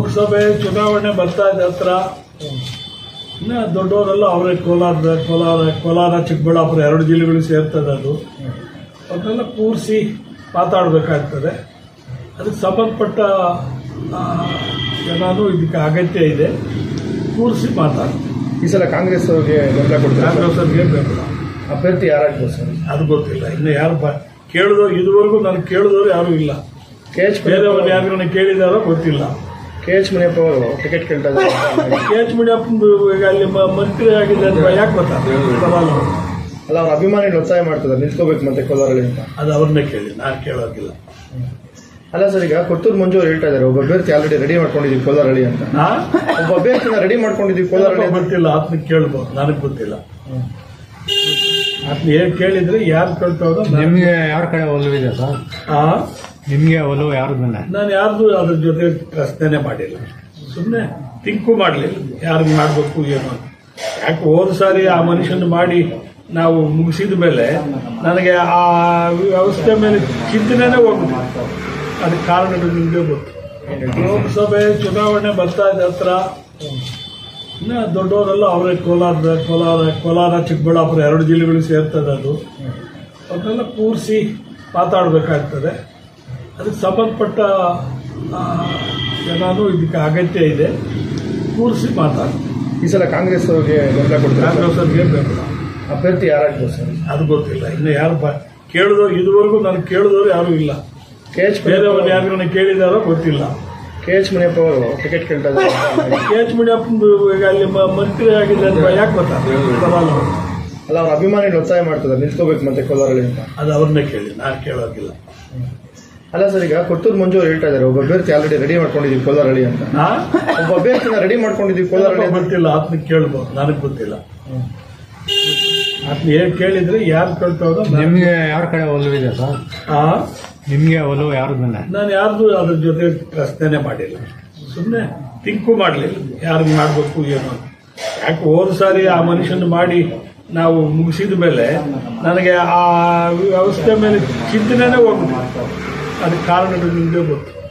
ಲೋಕಸಭೆ ಚುನಾವಣೆ ಬರ್ತಾ ಇದೆ ಹತ್ರ ಇನ್ನ ದೊಡ್ಡವರೆಲ್ಲ ಅವರೇ ಕೋಲಾರ ಕೋಲಾರ ಕೋಲಾರ ಚಿಕ್ಕಬಳ್ಳಾಪುರ ಎರಡು ಜಿಲ್ಲೆಗಳು ಸೇರ್ತದೆ ಅದು ಅದನ್ನೆಲ್ಲ ಕೂರಿಸಿ ಮಾತಾಡಬೇಕಾಗ್ತದೆ ಅದಕ್ಕೆ ಸಂಬಂಧಪಟ್ಟ ಆ, ಜನನು ಇದಕ್ಕೆ ಅಗತ್ಯ ಇದೆ ಕೂರಿಸಿ ಮಾತಾಡ್ತೀವಿ ಈ ಸಲ ಕಾಂಗ್ರೆಸ್ ಅವ್ರಿಗೆ ಬೆಂಬಲ ಕೊಡ್ತಾರೆ ಕಾಂಗ್ರೆಸ್ ಅವ್ರಿಗೆ ಬೇಡ ಅಭ್ಯರ್ಥಿ ಯಾರಾಗ್ಬೋದು ಸರ್ ಅದು ಗೊತ್ತಿಲ್ಲ ಇನ್ನು ಯಾರು ಬ ಕೇಳಿದವ್ರು ಇದುವರೆಗೂ ನನಗೆ ಕೇಳಿದವರು ಯಾರೂ ಇಲ್ಲ ಕೆ ಎಚ್ ಬೇರೆಯವ್ರನ್ನ ಯಾರನ್ನ ಕೇಳಿದಾರೋ ಗೊತ್ತಿಲ್ಲ ಕೆ ಎಚ್ ಮುನಿಯಪ್ಪ ಅವರು ಟಿಕೆಟ್ ಕೇಳ್ತಾ ಇದ್ದಾರೆ ಕೆ ಎಚ್ ಮುನಿಯಪ್ಪಂದು ಈಗ ಅಲ್ಲಿ ಮ- ಮಂತ್ರಿ ಆಗಿದೆ ಅಂತ ಯಾಕೆ ಗೊತ್ತಾ ಬರಲ್ಲ ಅವ್ರು. ಅಲ್ಲ ಅವ್ರ ಅಭಿಮಾನಿಗಳು ಒತ್ತಾಯ ಮಾಡ್ತಿದ್ದಾರೆ ನಿಂತ್ಕೋಬೇಕು ಮತ್ತೆ ಕೋಲಾರಲ್ಲಿ ಅಂತ ಅದು ಅವ್ರನ್ನೇ ಕೇಳಿ ನಾನು ಕೇಳೋದಿಲ್ಲ ಅಲ್ಲ ಸರ್ ಈಗ ಕೊಟ್ಟೂರು ಮಂಜು ಅವ್ರು ಹೇಳ್ತಾ ಇದ್ದಾರೆ ಒಬ್ಬ ಅಭ್ಯರ್ಥಿ ಆಲ್ರೆಡಿ ರೆಡಿ ಮಾಡ್ಕೊಂಡಿದ್ದೀವಿ ಕೋಲಾರಳ್ಳಿ ಅಂತ ನಾ ಒಬ್ಬ ಅಭ್ಯರ್ಥಿನ ರೆಡಿ ಮಾಡ್ಕೊಂಡಿದ್ದೀವಿ ಕೋಲಾರಳ್ಳಿ ಅಂತ ಗೊತ್ತಿಲ್ಲ ಆತನ ಕೇಳ್ಬೋದು ನನಗೆ ಗೊತ್ತಿಲ್ಲ ಆತನ ಏನ್ ಕೇಳಿದ್ರೆ ಯಾರು ಕೇಳ್ತಾವ್ರೋ ನಾನು- ನಿಮ್ಗೆ ಯಾರ ಕಡೆ ಒಲವಿದೆ ಸರ್ ಆ ನಿಮ್ಗೆ ಒಲವು ಯಾರ ಮೇಲೆ ನಾನು ಯಾರ್ದು ಅದ್ರ ಜೊತೆ ಪ್ರಶ್ನೆನೆ ಮಾಡಿಲ್ಲ ಸುಮ್ಮನೆ ತಿಂಕು ಮಾಡಲಿಲ್ಲ ಯಾರಿಗೆ ಮಾಡಬೇಕು ಏನು ಅಂತ. ಯಾಕೆ ಹೋದ ಸಾರಿ ಆ ಮನುಷ್ಯನ ಮಾಡಿ ನಾವು ಮುಗಿಸಿದ ಮೇಲೆ ನನಗೆ ಆ ವ್ಯವಸ್ಥೆ ಮೇಲೆ ಚಿಂತನೆನೇ ಹೋಗುದಿಲ್ಲ ಅದಕ್ಕೆ ಕಾರಣಗಳು ನಿಮಗೆ ಗೊತ್ತು ಲೋಕಸಭೆ ಚುನಾವಣೆ ಬರ್ತಾ ಇದೆ ಹತ್ರ ಇನ್ನ ದೊಡ್ಡವರೆಲ್ಲ ಅವರೇ ಕೋಲಾರ ಕೋಲಾರ ಕೋಲಾರ ಚಿಕ್ಕಬಳ್ಳಾಪುರ ಎರಡು ಜಿಲ್ಲೆಗಳು ಸೇರ್ತದೆ ಅದು ಅದನ್ನೆಲ್ಲ ಕೂರಿಸಿ ಮಾತಾಡಬೇಕಾಗ್ತದೆ ಅದಕ್ಕೆ ಸಂಬಂಧಪಟ್ಟ ಆ, ಜನನು ಇದಕ್ಕೆ ಅಗತ್ಯ ಇದೆ ಕೂರಿಸಿ ಮಾತಾಡ್ತೀವಿ ಈ ಸಲ ಕಾಂಗ್ರೆಸ್ ಅವ್ರಿಗೆ ಬೆಂಬಲ ಕೊಡ್ತಾರೆ ಕಾಂಗ್ರೆಸ್ ಅವ್ರಿಗೆ ಬೇಡ ಅಭ್ಯರ್ಥಿ ಯಾರಾಗ್ಬೋದು ಸರ್ ಅದು ಗೊತ್ತಿಲ್ಲ ಇನ್ನು ಯಾರು ಬ ಕೇಳಿದವ್ರು ಇದುವರೆಗೂ ನನಗೆ ಕೇಳಿದವರು ಯಾರೂ ಇಲ್ಲ ಕೆ ಎಚ್ ಬೇರೆಯವ್ರನ್ನ ಯಾರನ್ನ ಕೇಳಿದಾರೋ ಗೊತ್ತಿಲ್ಲ ಕೆ ಎಚ್ ಮುನಿಯಪ್ಪ ಅವರು ಟಿಕೆಟ್ ಕೇಳ್ತಾ ಇದ್ದಾರೆ ಕೆ ಎಚ್ ಮುನಿಯಪ್ಪಂದು ಈಗ ಅಲ್ಲಿ ಮ- ಮಂತ್ರಿ ಆಗಿದೆ ಅಂತ ಯಾಕೆ ಗೊತ್ತಾ ಬರಲ್ಲ ಅವ್ರು. ಅಲ್ಲ ಅವ್ರ ಅಭಿಮಾನಿಗಳು ಒತ್ತಾಯ ಮಾಡ್ತಿದ್ದಾರೆ ನಿಂತ್ಕೋಬೇಕು ಮತ್ತೆ ಕೋಲಾರಳ್ಳಿ ಅಂತ ಅದು ಅವ್ರನ್ನೇ ಕೇಳಿ ನಾನು ಕೇಳೋದಿಲ್ಲ ಅಲ್ಲ ಸರ್ ಈಗ ಕೊಟ್ಟೂರು ಮಂಜು ಅವ್ರು ಹೇಳ್ತಾ ಇದ್ದಾರೆ ಒಬ್ಬ ಅಭ್ಯರ್ಥಿ ಆಲ್ರೆಡಿ ರೆಡಿ ಮಾಡ್ಕೊಂಡಿದ್ದೀವಿ ಕೋಲಾರಳ್ಳಿ ಅಂತ ನಾ ಒಬ್ಬ ಅಭ್ಯರ್ಥಿನ ರೆಡಿ ಮಾಡ್ಕೊಂಡಿದ್ದೀವಿ ಕೋಲಾರಳ್ಳಿ ಅಂತ ಗೊತ್ತಿಲ್ಲ ಆತನ ಕೇಳ್ಬೋದು ನನಗೆ ಗೊತ್ತಿಲ್ಲ ಆತನ ಏನ್ ಕೇಳಿದ್ರೆ ಯಾರು ಕೇಳ್ತಾವ್ರೋ ನಾನು- ನಿಮ್ಗೆ ಯಾರ ಕಡೆ ಒಲವಿದೆ ಸರ್ ಆ ನಿಮ್ಗೆ ಒಲವು ಯಾರ ಮೇಲೆ ನಾನು ಯಾರ್ದು ಅದ್ರ ಜೊತೆ ಪ್ರಶ್ನೆನೆ ಮಾಡಿಲ್ಲ ಸುಮ್ಮನೆ ತಿಂಕು ಮಾಡಲಿಲ್ಲ ಯಾರಿಗೆ ಮಾಡಬೇಕು ಏನು ಅಂತ. ಯಾಕೆ ಹೋದ ಸಾರಿ ಆ ಮನುಷ್ಯನ ಮಾಡಿ ನಾವು ಮುಗಿಸಿದ ಮೇಲೆ ನನಗೆ ಆ ವ್ಯವಸ್ಥೆ ಮೇಲೆ ಚಿಂತನೆನೇ ಹೋಗುದಿಲ್ಲ ಅದಕ್ಕೆ ಕಾರಣಗಳು ನಿಮಗೆ ಗೊತ್ತು